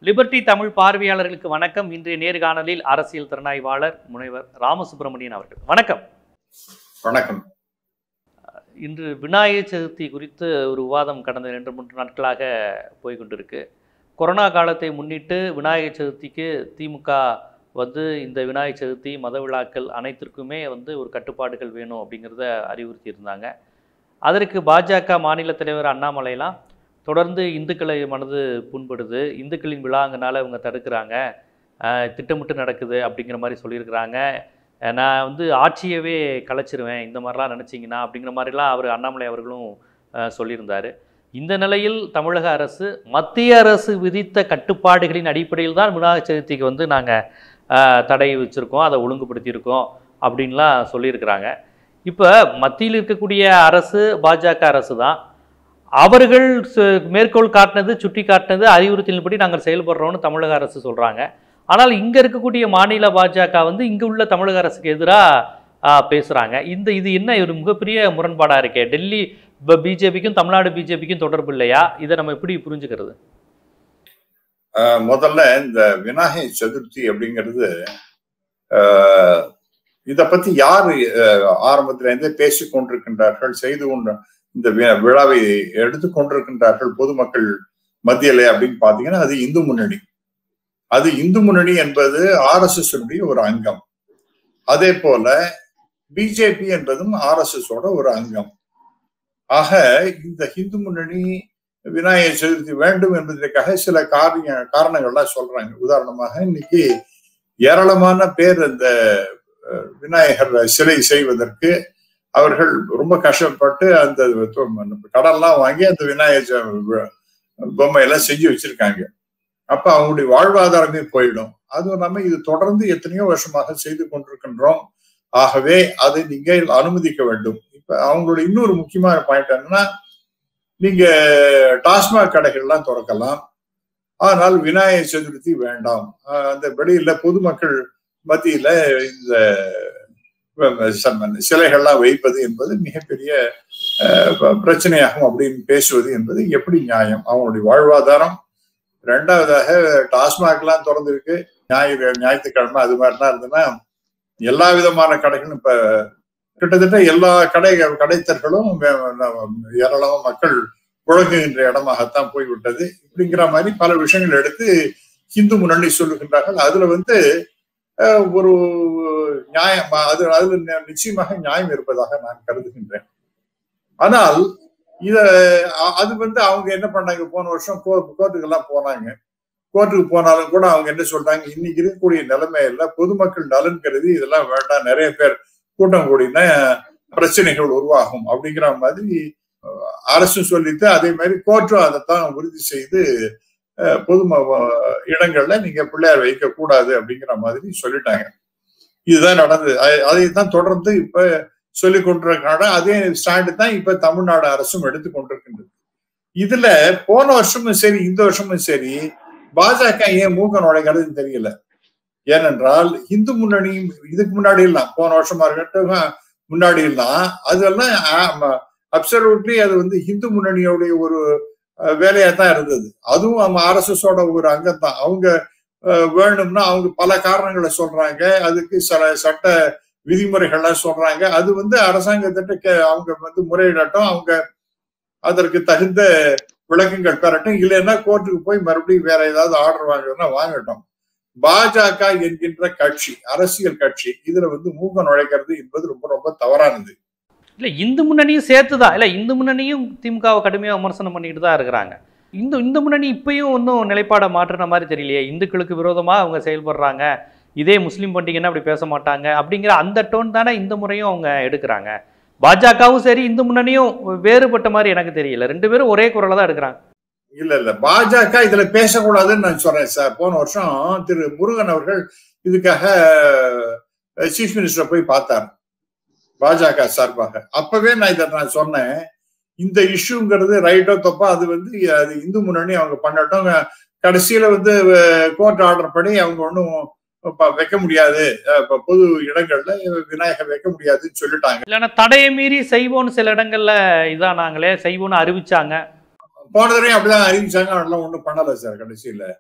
Liberty Tamil பார்வையாளர்களுக்கு வணக்கம் இன்றைய நேர்காணலில் அரசியல் திறனாய்வாளர் முனைவர் ராமசுப்பிரமணியன் அவர்கள் வணக்கம் வணக்கம் இன்று விநாயகர் சதுர்த்தி குறித்து ஒரு விவாதம் கடந்த இரண்டு மூன்று நாட்களாக போய்கொண்டிருக்கு கொரோனா காலத்தை முன்னிட்டு விநாயகர் சதுர்த்திக்கு திமுக வந்து இந்த விநாயகர் சதுர்த்தி மத விழாக்கள் அனைத்திற்குமே வந்து ஒரு கட்டுப்பாடுகள் வேணும் அப்படிங்கிறத அறிவுறுத்தி இருந்தாங்க அதற்கு பாஜக மாநில தலைவர் அண்ணாமலைலாம் தொடர்ந்து இந்துக்களை மனது புண்படுது இந்துக்களின் விழாங்கனால இவங்க தடுக்கிறாங்க அஹ் திட்டமிட்டு நடக்குது அப்படிங்கிற மாதிரி சொல்லியிருக்கிறாங்க அஹ் நான் வந்து ஆட்சியவே கலைச்சிருவேன் இந்த மாதிரிலாம் நினச்சிங்கன்னா அப்படிங்கிற மாதிரிலாம் அவர் அண்ணாமலை அவர்களும் அஹ் சொல்லியிருந்தார் இந்த நிலையில் தமிழக அரசு மத்திய அரசு விதித்த கட்டுப்பாடுகளின் அடிப்படையில் தான் விநாயகர் சதுர்த்திக்கு வந்து நாங்கள் தடை வச்சுருக்கோம் அதை ஒழுங்குபடுத்தியிருக்கோம் அப்படின்லாம் சொல்லியிருக்கிறாங்க இப்போ மத்தியில் இருக்கக்கூடிய அரசு பாஜக அரசு தான் அவர்கள் சு- மேற்கோள் காட்டினது சுட்டி காட்டினது அறிவுறுத்தலின்படி நாங்கள் செயல்படுறோம்னு தமிழக அரசு சொல்கிறாங்க ஆனால் இங்கே இருக்கக்கூடிய மாநில பாஜக வந்து இங்கே உள்ள தமிழக அரசுக்கு எதிராக பேசுகிறாங்க இந்த இது என்ன ஒரு மிகப்பெரிய முரண்பாடாக இருக்கே டெல்லி பிஜேபிக்கும் தமிழ்நாடு பிஜேபிக்கும் தொடர்பு இல்லையா இதை நம்ம எப்படி புரிஞ்சுக்கிறது அஹ் முதல்ல இந்த விநாயகர் சதுர்த்தி அப்படிங்கிறது அஹ், இத பத்தி யார் ஆரம்பத்துல இருந்தே பேசிக் கொண்டிருக்கின்றார்கள் செய்து கொண்டு இந்த வி- விழாவை எடுத்துக் கொண்டிருக்கின்றார்கள் பொதுமக்கள் மத்தியில அப்படின்னு பாத்தீங்கன்னா அது இந்து முன்னணி அது இந்து முன்னணி என்பது ஆர் எஸ் எஸ் ஒரு அங்கம் அதே போல பிஜேபி என்பதும் ஆர் எஸ் எஸ் ஓட ஒரு அங்கம் ஆக இந்த இந்து முன்னணி விநாயகர் சதுர்த்தி வேண்டும் என்பதற்காக சில காரிய காரணங்கள்லாம் சொல்றாங்க உதாரணமாக இன்னைக்கு ஏராளமான பேர் இந்த அஹ், விநாயகர் சிலை செய்வதற்கு அவர்கள் ரொம்ப கஷ்டப்பட்டு அந்த தொ- கடன்லாம் வாங்கி அந்த விநாயகர் ச- வி- பொம்மையெல்லாம் செஞ்சு வச்சிருக்காங்க அப்ப அவங்களுடைய வாழ்வாதாரமே போயிடும் அதுவும் இல்லாம இது தொடர்ந்து எத்தனையோ வருஷமாக செய்து கொண்டிருக்கின்றோம் ஆகவே அதை நீங்கள் அனுமதிக்க வேண்டும் இப்ப அவங்களுடைய இன்னொரு முக்கியமான பாயிண்ட் என்னன்னா நீங்க டாஸ்மாக் கடைகள்லாம் திறக்கலாம் ஆனால் விநாயகர் சதுர்த்தி வேண்டாம் ஆஹ் அந்த வெளியில பொதுமக்கள் மத்தியில இந்த சம்ம- சிலைகள்லாம் வைப்பது என்பது மிகப்பெரிய ஆஹ் ப- பிரச்சனையாகும் அப்படின்னு பேசுவது என்பது எப்படி நியாயம் அவங்களுடைய வாழ்வாதாரம் ரெண்டாவதாக டாஸ்மாக்லாம் திறந்திருக்கு ஞாயிறு ஞாயிற்றுக்கிழமை அது மாதிரிலாம் இருந்ததுன்னா எல்லா விதமான கடைகளும் இப்ப கிட்டத்தட்ட எல்லா கடை கடைத்தர்களும் வே- ஏராளமா மக்கள் புழங்குகின்ற இடமாகத்தான் போய்விட்டது இப்படிங்கிற மாதிரி பல விஷயங்கள் எடுத்து இந்து முன்னணி சொல்லுகின்றார்கள் அதுல வந்து அஹ், ஒரு நியாயம் அது அதுல நி- நிச்சயமாக நியாயம் இருப்பதாக நான் கருதுகின்றேன் ஆனால் இத அ- அது வந்து அவங்க என்ன பண்ணாங்க போன வருஷம் கோ கோர்ட்டுக்கெல்லாம் போனாங்க கோர்ட்டுக்கு போனாலும் கூட அவங்க என்ன சொல்றாங்க இன்னைக்கு இருக்கக்கூடிய நிலைமையில பொதுமக்கள் நலன் கருதி இதெல்லாம் வேண்டாம் நிறைய பேர் கூட்டம் கூடினா பிரச்சனைகள் உருவாகும் அப்படிங்கிற மாதிரி அஹ், அரசும் சொல்லிட்டு அதே மாதிரி கோர்ட்டும் அதைத்தான் உறுதி செய்து அஹ், பொது ம- இடங்கள்ல நீங்க பிள்ளையார் வைக்க கூடாது அப்படிங்கிற மாதிரி சொல்லிட்டாங்க இதுதான் நடந்தது அ- அதைத்தான் தொடர்ந்து இப்ப சொல்லி கொண்டிருக்காங்க அதே ஸ்டாண்டு தான் இப்ப தமிழ்நாடு அரசும் எடுத்து கொண்டிருக்கின்றது இதுல போன வருஷமும் சரி இந்த வருஷமும் சரி பாஜக ஏன் மூக்க நுழைகிறதுன்னு தெரியல ஏனென்றால் இந்து முன்னணி இதுக்கு முன்னாடி எல்லாம் போன வருஷமா இருக்கட்டும் முன்னாடி எல்லாம் அதெல்லாம் அப்சல்யூட்லி அது வந்து இந்து முன்னணியோடைய ஒரு அஹ், வேலையா தான் இருந்தது அதுவும் அவங்க ஆர்எஸ்எஸோட ஒரு அங்கம் தான் அவங்க அஹ், வேணும்னா அவங்க பல காரணங்களை சொல்றாங்க அதுக்கு சில சட்ட விதிமுறைகள்லாம் சொல்றாங்க அது வந்து அரசாங்கத்திட்ட கே- அவங்க வந்து முறையிடட்டும் அவங்க அதற்கு தகுந்த விளக்கங்கள் பெறட்டும் இல்லைன்னா கோர்ட்டுக்கு போய் மறுபடியும் வேற ஏதாவது ஆர்டர் வாங்குறதுன்னா வாங்கட்டும் பாஜக என்கின்ற கட்சி அரசியல் கட்சி இதுல வந்து மூக்க நுழைக்கிறது என்பது ரொம்ப ரொம்ப தவறானது இல்லை இந்து முன்னணியும் சேர்த்து தான் இல்லை இந்து முன்னணியும் திமுகவை கடுமையாக விமர்சனம் பண்ணிட்டு தான் இருக்கிறாங்க இந்த இந்த முன்னணி இப்பயும் ஒன்றும் நிலைப்பாடை மாற்றுன மாதிரி தெரியலையே இந்துக்களுக்கு விரோதமாக அவங்க செயல்படுறாங்க இதே முஸ்லீம் பண்டிகைன்னா அப்படி பேச மாட்டாங்க அப்படிங்கிற அந்த டோன் தானே இந்த முறையும் அவங்க எடுக்கிறாங்க பாஜகவும் சரி இந்து முன்னணியும் வேறுபட்ட மாதிரி எனக்கு தெரியல ரெண்டு பேரும் ஒரே குரலை தான் எடுக்கிறாங்க இல்ல இல்ல பாஜக இதுல பேசக்கூடாதுன்னு நான் சொல்றேன் சார் போன வருஷம் திரு முருகன் அவர்கள் இதுக்காக சீஃப் மினிஸ்டரை போய் பார்த்தார் பாஜக சார்பாக அப்பவே நான் இதை நான் சொன்னேன் இந்த இஷ்யூங்கிறது ரைட்டோ தப்பா அது வந்து அது இந்து முன்னணி அவங்க பண்ணட்டும் கடைசியில வந்து கோர்ட் ஆர்டர் படி அவங்க ஒன்றும் வைக்க முடியாது அஹ் இப்ப பொது இடங்கள்ல விநாயகர் வைக்க முடியாதுன்னு சொல்லிட்டாங்க இல்லைன்னா தடையை மீறி செய்வோன்னு சில இடங்கள்ல இதானாங்களே செய்வோன்னு அறிவிச்சாங்க போன தடவையும் அப்படிதான் அறிவிச்சாங்க அதெல்லாம் ஒண்ணும் பண்ணல சார் கடைசியில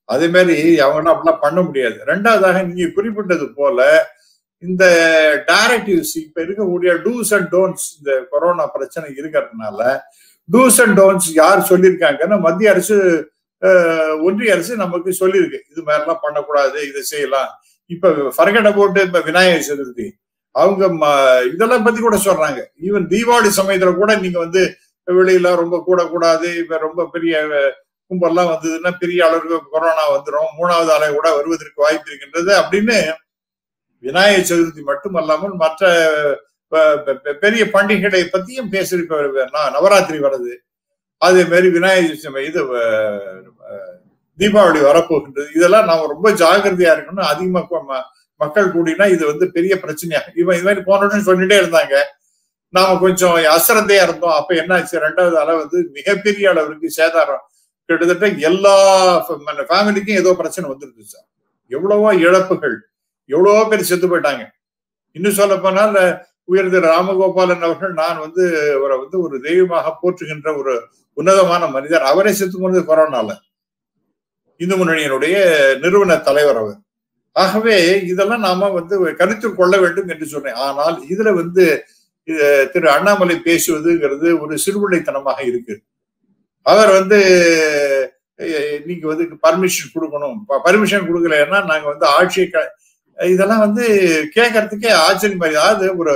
அதே மாதிரி அவங்க அப்படிலாம் பண்ண முடியாது ரெண்டாவதாக நீங்க குறிப்பிட்டது போல இந்த டைரக்டிவ்ஸ் இப்ப இருக்கக்கூடிய டூஸ் அண்ட் டோன்ஸ் இந்த கொரோனா பிரச்சனை இருக்கிறதுனால டூஸ் அண்ட் டோன்ஸ் யார் சொல்லியிருக்காங்கன்னா மத்திய அரசு ஒன்றிய அரசு நமக்கு சொல்லியிருக்கு இது மாதிரிலாம் பண்ணக்கூடாது இதை செய்யலாம் இப்ப ஃபர்கட போட்டு இப்ப விநாயகர் சதுர்த்தி அவங்க இதெல்லாம் பத்தி கூட சொல்றாங்க ஈவன் தீபாவளி சமயத்துல கூட நீங்க வந்து வெளியில ரொம்ப கூடக்கூடாது இப்ப ரொம்ப பெரிய கும்பல்லாம் வந்ததுன்னா பெரிய அளவுக்கு கொரோனா வந்துடும் மூணாவது அலை கூட வருவதற்கு வாய்ப்பு இருக்கின்றது அப்படின்னு விநாயகர் சதுர்த்தி மட்டுமல்லாமல் மற்ற பெரிய பண்டிகைகளை பத்தியும் பேசியிருக்க நவராத்திரி வருது அதே மாதிரி விநாயகர் இது தீபாவளி வரப்போகின்றது இதெல்லாம் நாம ரொம்ப ஜாகிரதையா இருக்கணும் அதிகமா மக்கள் கூடினா இது வந்து பெரிய பிரச்சனையா இவன் இது மாதிரி போன வருஷம் சொல்லிட்டே இருந்தாங்க நாம கொஞ்சம் அசிரந்தையா இருந்தோம் அப்ப என்ன ஆச்சு ரெண்டாவது அளவு வந்து மிகப்பெரிய அளவுக்கு சேதாரம் கிட்டத்தட்ட எல்லா ஃபேமிலிக்கும் ஏதோ பிரச்சனை வந்துருது சார் எவ்வளவோ இழப்புகள் எவ்வளவோ பேர் செத்து போயிட்டாங்க இன்னும் சொல்ல போனால் உயர்ந்த ராமகோபாலன் அவர்கள் நான் வந்து அவரை வந்து ஒரு தெய்வமாக போற்றுகின்ற ஒரு உன்னதமான மனிதர் அவரே செத்து போனது கொரோனால இந்து முன்னணியினுடைய நிறுவன தலைவர் அவர் ஆகவே இதெல்லாம் நாம வந்து கருத்தில் கொள்ள வேண்டும் என்று சொன்னேன் ஆனால் இதுல வந்து திரு அண்ணாமலை பேசுவதுங்கிறது ஒரு சிறுபிள்ளைத்தனமாக இருக்கு அவர் வந்து நீங்க வந்து பர்மிஷன் கொடுக்கணும் பர்மிஷன் கொடுக்கலன்னா நாங்க வந்து ஆட்சியை இதெல்லாம் வந்து கேட்கறதுக்கே ஆச்சரியம் அதாவது ஒரு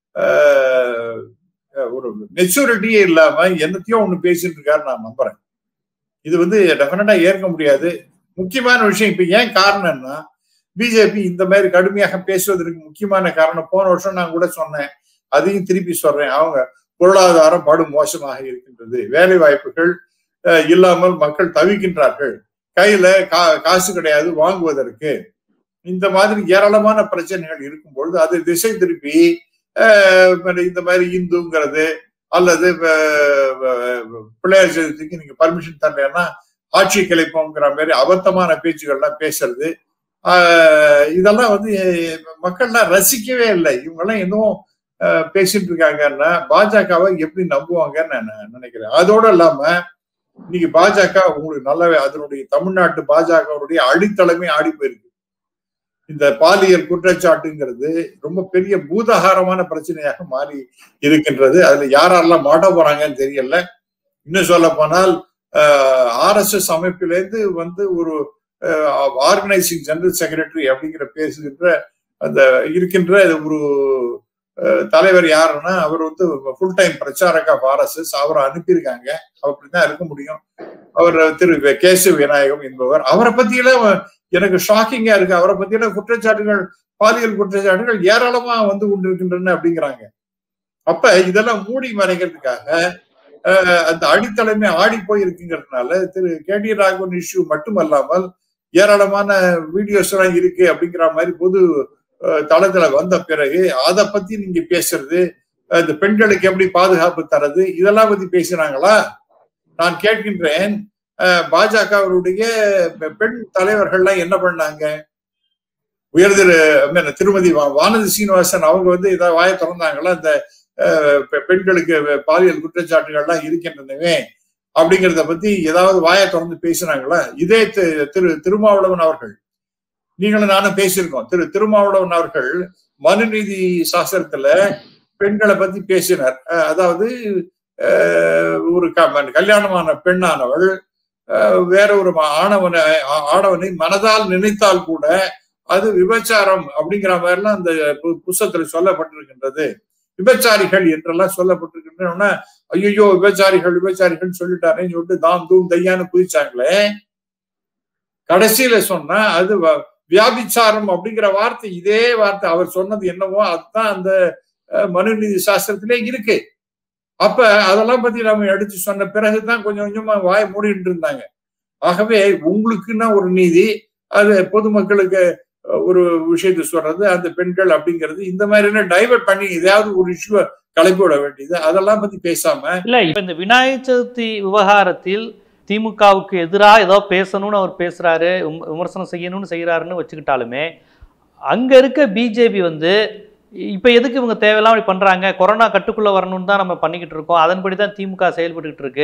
ஒரு மெச்சூரிட்டியே இல்லாம என்னத்தையும் ஒண்ணு பேசிட்டு இருக்காரு நான் நம்புறேன் இது வந்து டெஃபினட்டா ஏற்க முடியாது முக்கியமான விஷயம் இப்ப ஏன் காரணம்னா பிஜேபி இந்த மாதிரி கடுமையாக பேசுவதற்கு முக்கியமான காரணம் போன வருஷம் நான் கூட சொன்னேன் அதையும் திருப்பி சொல்றேன் அவங்க பொருளாதாரம் படு மோசமாக இருக்கின்றது வேலை வாய்ப்புகள் இல்லாமல் மக்கள் தவிக்கின்றார்கள் கையில கா காசு கிடையாது வாங்குவதற்கு இந்த மாதிரி ஏராளமான பிரச்சனைகள் இருக்கும் பொழுது அதை திசை திருப்பி இந்த மாதிரி இந்துங்கிறது அல்லது பிள்ளையார் சதுர்த்திக்கு நீங்க பர்மிஷன் தரலன்னா ஆட்சி கிளைப்போங்கிற மாதிரி அபத்தமான பேச்சுகள்லாம் பேசுறது இதெல்லாம் வந்து மக்கள்லாம் ரசிக்கவே இல்லை இவங்கெல்லாம் இன்னும் பேசிட்டு இருக்காங்கன்னா பாஜகவை எப்படி நம்புவாங்கன்னு நான் நினைக்கிறேன் அதோட இல்லாம இன்னைக்கு பாஜக உங்களுக்கு நல்லாவே அதனுடைய தமிழ்நாட்டு பாஜகவுடைய அடித்தளமே ஆடி போயிருக்கு இந்த பாலியல் குற்றச்சாட்டுங்கிறது ரொம்ப பெரிய பூதகாரமான பிரச்சனையாக மாறி இருக்கின்றது அதுல யாரெல்லாம் மாட்ட போறாங்கன்னு தெரியல இன்னும் சொல்ல போனால் ஆர் எஸ் எஸ் அமைப்பிலேருந்து வந்து ஒரு ஆர்கனைசிங் ஜெனரல் செக்ரட்டரி அப்படிங்கிற பேசுகின்ற அந்த இருக்கின்ற ஒரு தலைவர் யாருன்னா அவர் வந்து full time pracharak of RSS அவரை அனுப்பியிருக்காங்க அப்படிதான் இருக்க முடியும் அவர் திரு கேசவ விநாயகம் என்பவர் அவரை பத்தியெல்லாம் எனக்கு ஷாக்கிங்கா இருக்கு அவரை பத்தியெல்லாம் குற்றச்சாட்டுகள் பாலியல் குற்றச்சாட்டுகள் ஏராளமா வந்து கொண்டிருக்கின்றன அப்படிங்கிறாங்க அப்ப இதெல்லாம் மூடி மறைக்கிறதுக்காக அந்த அடித்தளமே ஆடி போய் இருக்குங்கிறதுனால Thiru K T Raghavan issue மட்டுமல்லாமல் ஏராளமான வீடியோஸ் எல்லாம் இருக்கு அப்படிங்கிற மாதிரி பொது தளத்துல வந்த பிறகு அதை பத்தி நீங்க பேசுறது இந்த பெண்களுக்கு எப்படி பாதுகாப்பு தரது இதெல்லாம் பத்தி பேசுறாங்களா நான் கேட்கின்றேன் பாஜகவருடைய பெண் தலைவர்கள்லாம் என்ன பண்ணாங்க உயர்திரு திருமதி வானதி சீனிவாசன் அவங்க வந்து ஏதாவது வாய திறந்தாங்களா இந்த பெண்களுக்கு பாலியல் குற்றச்சாட்டுகள்லாம் இருக்கின்றனவே அப்படிங்கிறத பத்தி ஏதாவது வாயை திறந்து பேசுனாங்களா இதே திரு திருமாவளவன் அவர்கள் நீங்களும் நானும் பேசியிருக்கோம் திரு திருமாவளவன் அவர்கள் மனுநீதி சாஸ்திரத்துல பெண்களை பத்தி பேசினார் அதாவது ஒரு கல்யாணமான பெண்ணானவள் வேற ஒரு ஆணவனை ஆணவனை மனதால் நினைத்தால் கூட அது விபச்சாரம் அப்படிங்கிற மாதிரிலாம் அந்த புஸ்தகத்துல சொல்லப்பட்டிருக்கின்றது விபச்சாரிகள் என்றெல்லாம் சொல்லப்பட்டிருக்கின்றன ஐயோ விபச்சாரிகள் விபச்சாரிகள் சொல்லிட்டாரேன்னு சொல்லிட்டு தாம் தூம் தையான்னு குதிச்சாங்களே கடைசியில சொன்னா அது வியாபிச்சாரம் அப்படிங்கிற வார்த்தை இதே வார்த்தை அவர் சொன்னது என்னவோ அதுதான் அந்த மனுநீதி சாஸ்திரத்திலே இருக்கு அப்ப அதெல்லாம் பத்தி நம்ம எடுத்து சொன்ன பிறகுதான் கொஞ்சம் கொஞ்சமா வாய் மூடிட்டு இருந்தாங்க ஆகவே உங்களுக்குன்னா ஒரு நீதி அது பொதுமக்களுக்கு ஒரு விஷயத்த சொல்றது அந்த பெண்கள் அப்படிங்கிறது இந்த மாதிரி எல்லாம் டைவர்ட் பண்ணி எதையாவது ஒரு இஷ்யூ கலப்பி விட வேண்டியது அதெல்லாம் பத்தி பேசாம இல்ல இப்ப இந்த விநாயகர் சதுர்த்தி விவகாரத்தில் திமுகவுக்கு எதிராக ஏதோ பேசணும்னு அவர் பேசுறாரு விமர்சனம் செய்யணும்னு செய்யறாருன்னு வச்சுக்கிட்டாலுமே அங்க இருக்க பிஜேபி வந்து இப்போ எதுக்கு இவங்க தேவையில்லாம இப்படி பண்றாங்க கொரோனா கட்டுக்குள்ள வரணும்னு தான் நம்ம பண்ணிக்கிட்டு இருக்கோம் அதன்படி தான் திமுக செயல்பட்டுக்கிட்டு இருக்கு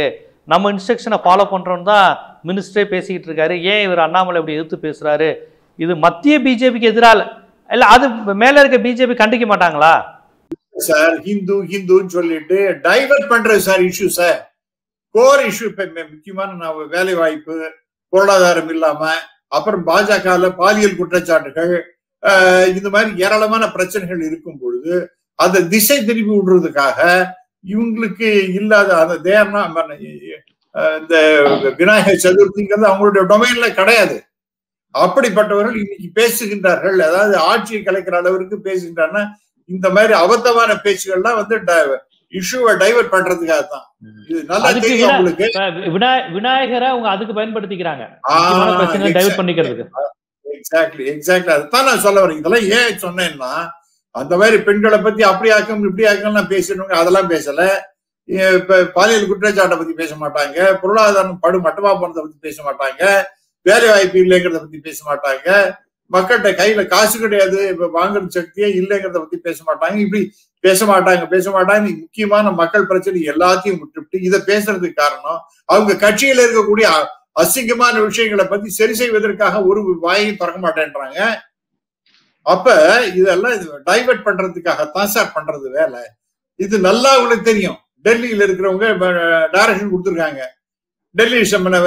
நம்ம இன்ஸ்ட்ரக்ஷனை ஃபாலோ பண்ணுறோன்னு தான் மினிஸ்டரே பேசிக்கிட்டு இருக்காரு ஏன் இவர் அண்ணாமலை இப்படி எதிர்த்து பேசுறாரு இது மத்திய பிஜேபிக்கு எதிரால இல்லை அது மேலே இருக்க பிஜேபி கண்டிக்க மாட்டாங்களா சார் ஹிந்து ஹிந்துன்னு சொல்லிட்டு டைவர்ட் பண்றது sir issue sir core issue இப்ப மு- முக்கியமான நான் வேலை வாய்ப்பு பொருளாதாரம் இல்லாம அப்புறம் பாஜகல பாலியல் குற்றச்சாட்டுகள் ஆஹ் இந்த மாதிரி ஏராளமான பிரச்சனைகள் இருக்கும் பொழுது அதை திசை திருப்பி விடுறதுக்காக இவங்களுக்கு இல்லாத அந்த தேர்னா இந்த விநாயகர் சதுர்த்திங்கிறது அவங்களுடைய டொமைன்ல கிடையாது அப்படிப்பட்டவர்கள் இன்னைக்கு பேசுகின்றார்கள் அதாவது ஆட்சியை கலைக்கிற அளவிற்கு பேசுகின்றார்னா இந்த மாதிரி அபத்தமான பேச்சுகள்லாம் வந்து இஷ்யூவை டைவர்ட் பண்றதுக்காக தான் இது நல்லா அதுக்கு தெரியும் வினா- உங்களுக்கு இப்ப விநாய விநாயகரை அவங்க அதுக்கு பயன்படுத்திக்கிறாங்க முக்கியமான பிரச்சனையை டைவர்ட் பண்ணிக்கிறதுக்கு எக்ஸாக்ட்லி எக்ஸாக்ட்லி அதுதான் நான் சொல்ல வரேன் இதெல்லாம் ஏன் சொன்னேன்னா அந்த மாதிரி பெண்களை பத்தி அப்படி ஆக்கம் இப்படி ஆக்கம் நான் பேசணுங்க அதெல்லாம் பேசல ஏ- இப்ப பாலியல் குற்றச்சாட்டை பத்தி பேச மாட்டாங்க பொருளாதாரம் படு மட்டமா போனதை பத்தி பேச மாட்டாங்க வேலை வாய்ப்பு இல்லைங்கிறத பத்தி பேச மாட்டாங்க மக்கள்கிட்ட கையில காசு கிடையாது இப்ப வாங்குற சக்தியே இல்லைங்கிறத பத்தி பேச மாட்டாங்க இப்படி பேச மாட்டாங்க பேச மாட்டாங்க முக்கியமான மக்கள் பிரச்சனை எல்லாத்தையும் விட்டுவிட்டு இதை பேசுறதுக்கு காரணம் அவங்க கட்சியில இருக்கக்கூடிய அ- அசிங்கமான விஷயங்களை பத்தி சரி செய்வதற்காக ஒரு வாயையும் திறக்க மாட்டேன்றாங்க அப்ப இதெல்லாம் டைவர்ட் பண்றதுக்காகத்தான் சார் பண்றது வேலை இது நல்லா உங்களுக்கு தெரியும் டெல்லியில இருக்கிறவங்க டைரக்ஷன் கொடுத்துருக்காங்க டெல்லி சம்மன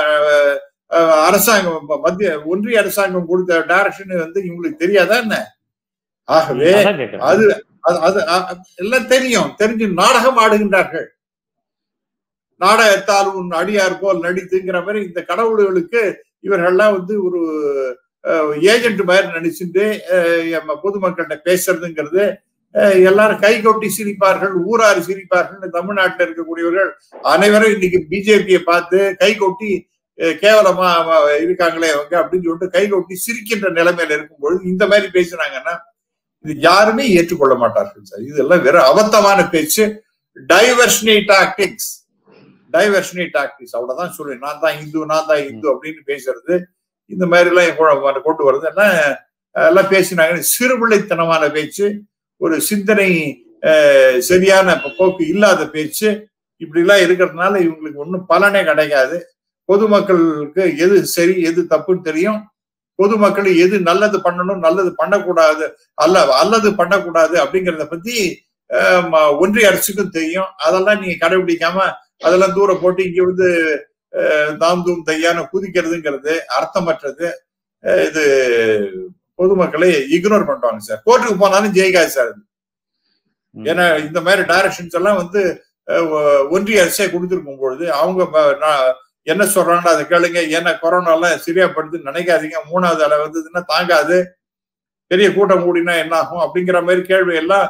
அஹ், அரசாங்கம் ம- மத்திய ஒன்றிய அரசாங்கம் கொடுத்த டைரக்ஷன் வந்து இவங்களுக்கு தெரியாதா என்ன ஆகவே அதான் கேட்கிறேன். அது அது- அது அ- எல்லாம் தெரியும் தெரிஞ்சு நாடகம் ஆடுகின்றார்கள் நாடகத்தால் உன் அடியார் போல் நடித்துங்கிற மாதிரி இந்த கடவுள்களுக்கு இவர்கள்லாம் வந்து ஒரு ஏஜென்ட் மாதிரி நடிச்சுட்டு அஹ், நம்ம பொதுமக்கள்கிட்ட பேசுறதுங்கிறது அஹ், எல்லாரும் கை கொட்டி சிரிப்பார்கள் ஊரார் சிரிப்பார்கள் தமிழ்நாட்டில் இருக்கக்கூடியவர்கள் அனைவரும் இன்னைக்கு பிஜேபியை பார்த்து கை கொட்டி அஹ், கேவலமா அவ- இருக்காங்களே அவங்க அப்படின்னு சொல்லிட்டு கை கொட்டி சிரிக்கின்ற நிலைமையில இருக்கும் பொழுது இந்த மாதிரி பேசுனாங்கன்னா இது யாருமே ஏற்றுக்கொள்ள மாட்டார்கள் சார் இதெல்லாம் வெறும் அபத்தமான பேச்சு டைவர்ஷனி டாக்டிக்ஸ் டைவர்ஷனி டாக்டிக்ஸ் அவ்வளவுதான் சொல்லுவேன் நான் தான் இந்து நான் தான் இந்து அப்படின்னு பேசுறது இந்த மாதிரி எல்லாம் கொ- கொண்டு வர்றது எல்லாம் எல்லாம் பேசினாங்க சிறுபிள்ளைத்தனமான பேச்சு ஒரு சிந்தனை அஹ், சரியான போக்கு இல்லாத பேச்சு இப்படி எல்லாம் இருக்கிறதுனால இவங்களுக்கு ஒன்றும் பலனே கிடைக்காது பொதுமக்களுக்கு எது சரி எது தப்புன்னு தெரியும் பொதுமக்கள் எது நல்லது பண்ணணும் நல்லது பண்ணக்கூடாது அல்ல அல்லது பண்ணக்கூடாது அப்படிங்கிறத பத்தி அஹ், ம- ஒன்றிய அரசுக்கும் தெரியும் அதெல்லாம் நீங்க கடைபிடிக்காம அதெல்லாம் தூர போட்டு இங்க வந்து அஹ், தாம் தூம் தையான குதிக்கிறதுங்கிறது அர்த்தமற்றது அஹ், இது பொதுமக்களை இக்னோர் பண்றாங்க சார் கோர்ட்டுக்கு போனாலும் ஜெயிக்காது சார் இது. ம். ஏன்னா இந்த மாதிரி டைரக்ஷன்ஸ் எல்லாம் வந்து அஹ், ஒ- ஒன்றிய அரசே கொடுத்துருக்கும் பொழுது அவங்க ப- நான் என்ன சொல்றாங்களோ அதை கேளுங்க ஏன்னா கொரோனா எல்லாம் சரியாப்படுது நினைக்காதீங்க மூணாவது அலை வந்ததுன்னா தாங்காது பெரிய கூட்டம் கூடினா என்ன ஆகும் அப்படிங்கிற மாதிரி கேள்வி எல்லாம்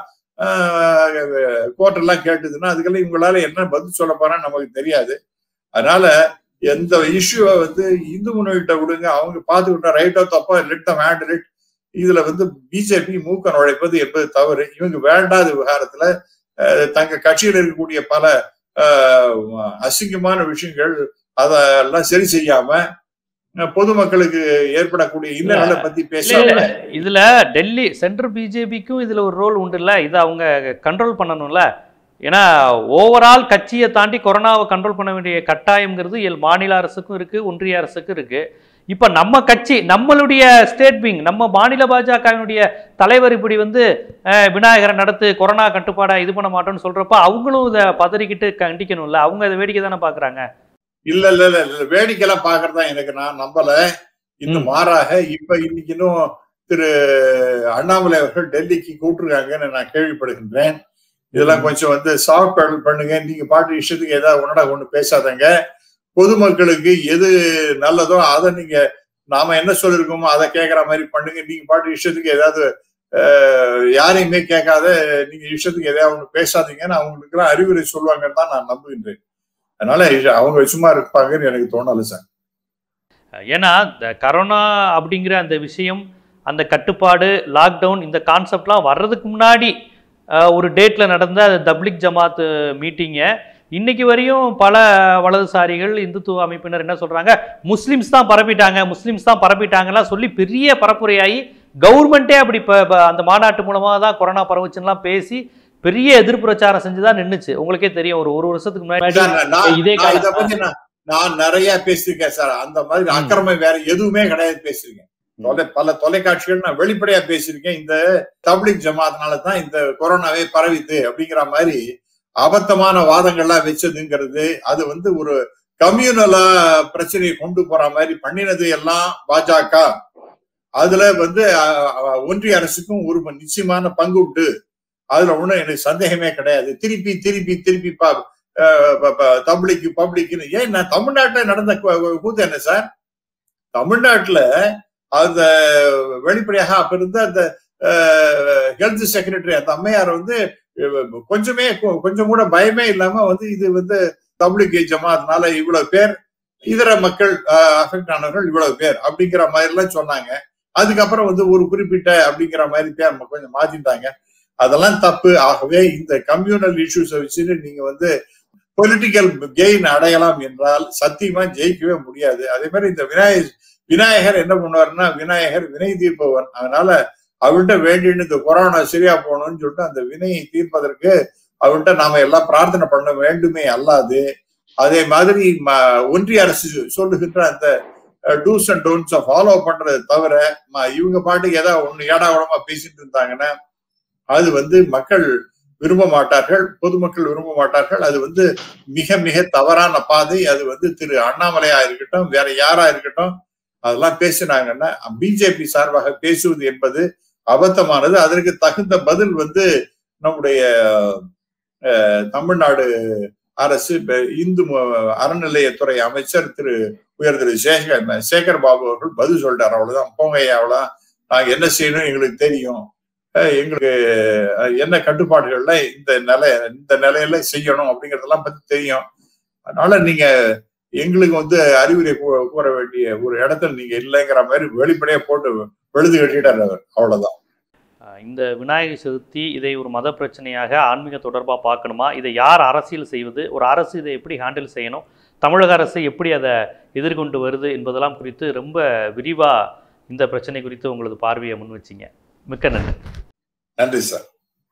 கோர்ட் எல்லாம் கேட்டதுன்னா அதுக்கெல்லாம் இவங்களால என்ன பதில் சொல்ல போறான்னு நமக்கு தெரியாது அதனால எந்த இஷ்யூவை வந்து இந்து முன்னோட்ட விடுங்க அவங்க பார்த்துக்கிட்டா ரைட்டோ தப்போ லெட் தம் ஹேண்டில் இட் இதுல வந்து பிஜேபி மூக்க நுழைப்பது என்பது தவறு இவங்க வேண்டாத விவகாரத்துல அஹ், தங்க கட்சியில் இருக்கக்கூடிய பல அஹ், அசிங்கமான விஷயங்கள் அதெல்லாம் சரி செய்யாம அஹ், பொதுமக்களுக்கு ஏற்படக்கூடிய இன்னல்களை பத்தி இல்ல, பேசாம இல்ல. இதுல டெல்லி சென்ட்ரல் பிஜேபிக்கும் இதுல ஒரு ரோல் உண்டு இல்ல இதை அவங்க கண்ட்ரோல் பண்ணணும்ல ஏன்னா ஓவரால் கட்சியை தாண்டி கொரோனாவை கண்ட்ரோல் பண்ண வேண்டிய கட்டாயம்ங்கிறது எல் மாநில அரசுக்கும் இருக்கு ஒன்றிய அரசுக்கும் இருக்கு இப்ப நம்ம கட்சி நம்மளுடைய ஸ்டேட் விங் நம்ம மாநில பாஜகவினுடைய தலைவர் இப்படி வந்து அஹ், விநாயகரை நடத்து கொரோனா கட்டுப்பாடா இது பண்ண மாட்டோம்னு சொல்றப்ப அவங்களும் இதை பதறிக்கிட்டு கண்டிக்கணும்ல அவங்க அதை வேடிக்கை தானே பாக்குறாங்க இல்ல இல்ல இல்ல இல்ல வேடிக்கைலாம் பாக்குறதா எனக்கு நான் நம்பல இன்னும் ம். மாறாக இப்ப இன்னைக்கு இன்னும் திரு அண்ணாமலை அவர்கள் டெல்லிக்கு கூப்பிட்டுருக்காங்கன்னு நான் கேள்விப்படுகின்றேன் இதெல்லாம் கொஞ்சம் வந்து சாஃப்ட் பேடல் பண்ணுங்க நீங்க பாட்டு இஷ்டத்துக்கு ஏதாவது ஒன்னடா ஒண்ணு பேசாதங்க பொதுமக்களுக்கு எது நல்லதோ அதை நீங்க நாம என்ன சொல்லிருக்கோமோ அதை கேட்கற மாதிரி பண்ணுங்க நீங்க பாட்டு இஷ்டத்துக்கு ஏதாவது அஹ், யாரையுமே கேட்காத நீங்க இஷ்டத்துக்கு எதையாவது ஒண்ணு பேசாதீங்கன்னு அவங்களுக்கு எல்லாம் அறிவுரை சொல்லுவாங்கன்னு தான் நான் நம்புகின்றேன் அதனால இது அவங்க சும்மா இருப்பாங்கன்னு எனக்கு தோணல சார் ஏன்னா இந்த கரோனா அப்படிங்கிற அந்த விஷயம் அந்த கட்டுப்பாடு லாக்டவுன் இந்த கான்செப்ட்லாம் வர்றதுக்கு முன்னாடி அஹ், ஒரு டேட்டில் நடந்த அந்த தப்லிக் ஜமாத் மீட்டிங்கை இன்னைக்கு வரையும் பல வலதுசாரிகள் இந்துத்துவ அமைப்பினர் என்ன சொல்றாங்க முஸ்லிம்ஸ் தான் பரப்பிட்டாங்க முஸ்லிம்ஸ் தான் பரப்பிட்டாங்கலாம் சொல்லி பெரிய பரப்புரையாகி கவர்மெண்ட்டே அப்படி இப்போ அந்த மாநாட்டு மூலமாக தான் கொரோனா பரவுச்சுன்னெலாம் பேசி பெரிய எதிர்ப்பு பிரச்சாரம் செஞ்சுதான் நின்னுச்சு உங்களுக்கே தெரியும் ஒரு ஒரு வருஷத்துக்கு முன்னாடி சார், நான் நான் இதே நான் கால- இத பத்தி நான் நான் நிறைய பேசியிருக்கேன் சார் அந்த மாதிரி ம். அக்கிரமம் வேற எதுவுமே கிடையாது பேசியிருக்கேன் தொலை பல தொலைக்காட்சிகள் நான் வெளிப்படையா பேசியிருக்கேன் இந்த தப்லிக் ஜமாத்னால தான் இந்த கொரோனாவே பரவிது அப்படிங்கிற மாதிரி அபத்தமான வாதங்கள்லாம் வச்சதுங்கிறது அது வந்து ஒரு கம்யூனலா பிரச்சனையை கொண்டு போற மாதிரி பண்ணினது எல்லாம் பாஜக அதுல வந்து அஹ், அஹ், ஒன்றிய அரசுக்கும் ஒரு நிச்சயமான பங்கு உண்டு அதுல ஒண்ணும் எனக்கு சந்தேகமே கிடையாது திருப்பி திருப்பி திருப்பி பா பப்ளிக் பப்ளிக்னு ஏன் நான் தமிழ்நாட்டுல நடந்த கு- கு- கூத்து என்ன சார் தமிழ்நாட்டுல அந்த வெளிப்படையாக அப்ப இருந்த அந்த ஹெல்த் செக்ரட்டரி அந்த அம்மையார் வந்து அஹ், கொஞ்சமே கொ- கொஞ்சம் கூட பயமே இல்லாம வந்து இது வந்து தப்லிக் ஜமாத்னால இவ்வளவு பேர் இதர மக்கள் அஃபெக்ட் ஆனவர்கள் இவ்வளவு பேர் அப்படிங்கிற மாதிரி எல்லாம் சொன்னாங்க அதுக்கப்புறம் வந்து ஒரு குறிப்பிட்ட அப்படிங்கிற மாதிரி பேர் கொஞ்சம் மாத்திட்டாங்க அதெல்லாம் தப்பு ஆகவே இந்த கம்யூனல் இஷ்யூஸை வச்சுட்டு நீங்க வந்து பொலிட்டிக்கல் கெயின் அடையலாம் என்றால் சத்தியமா ஜெயிக்கவே முடியாது அதே மாதிரி இந்த விநாயகர் விநாயகர் என்ன பண்ணுவாருன்னா விநாயகர் வினை தீர்ப்பவன் அதனால அவன்கிட்ட வேண்டின்னு இந்த கொரோனா சரியா போகணும்னு சொல்லிட்டு அந்த வினையை தீர்ப்பதற்கு அவன்கிட்ட நாம எல்லாம் பிரார்த்தனை பண்ண வேண்டுமே அல்லாது அதே மாதிரி ம- ஒன்றிய அரசு சொல்லுகின்ற அந்த டூஸ் அண்ட் டோன்ஸை ஃபாலோ பண்றது தவிர ம- இவங்க பாட்டுக்கு ஏதாவது ஒண்ணு ஏடாவடமா பேசிட்டு இருந்தாங்கன்னா அது வந்து மக்கள் விரும்ப மாட்டார்கள் பொதுமக்கள் விரும்ப மாட்டார்கள் அது வந்து மிக மிக தவறான பாதை அது வந்து திரு அண்ணாமலையா இருக்கட்டும் வேற யாரா இருக்கட்டும் அதெல்லாம் பேசினாங்கன்னா பிஜேபி சார்பாக பேசுவது என்பது அபத்தமானது அதற்கு தகுந்த பதில் வந்து நம்முடைய அஹ், தமிழ்நாடு அரசு இப்ப இந்து ம- அறநிலையத்துறை அமைச்சர் திரு உயர் திரு சேகர் சேகர் பாபு அவர்கள் பதில் சொல்லிட்டார் அவ்வளவுதான் போங்க ஐயா, அவ்வளவுதான் நாங்க என்ன செய்யணும் எங்களுக்கு தெரியும் அஹ், எங்களுக்கு அஹ், என்ன கட்டுப்பாடுகள்ல இந்த நிலை இந்த நிலையில செய்யணும் அப்படிங்கறதெல்லாம் பத்தி தெரியும் அதனால நீங்க எங்களுக்கு வந்து அறிவுரை கூ- கூற வேண்டிய ஒரு இடத்துல நீங்க இல்லைங்கிற மாதிரி வெளிப்படையா போட்டு வெளுது கட்டிட்டார் அவர் அவ்வளவுதான் அஹ் இந்த விநாயகர் சதுர்த்தி இதை ஒரு மத பிரச்சனையாக ஆன்மீக தொடர்பாக பார்க்கணுமா இதை யார் அரசியல் செய்வது ஒரு அரசு இதை எப்படி ஹேண்டில் செய்யணும் தமிழக அரசு எப்படி அதை எதிர்கொண்டு வருது என்பதெல்லாம் குறித்து ரொம்ப விரிவாக இந்த பிரச்சனை குறித்து உங்களது பார்வையை முன் வச்சிங்க மிக்க நன்றி நன்றி சார்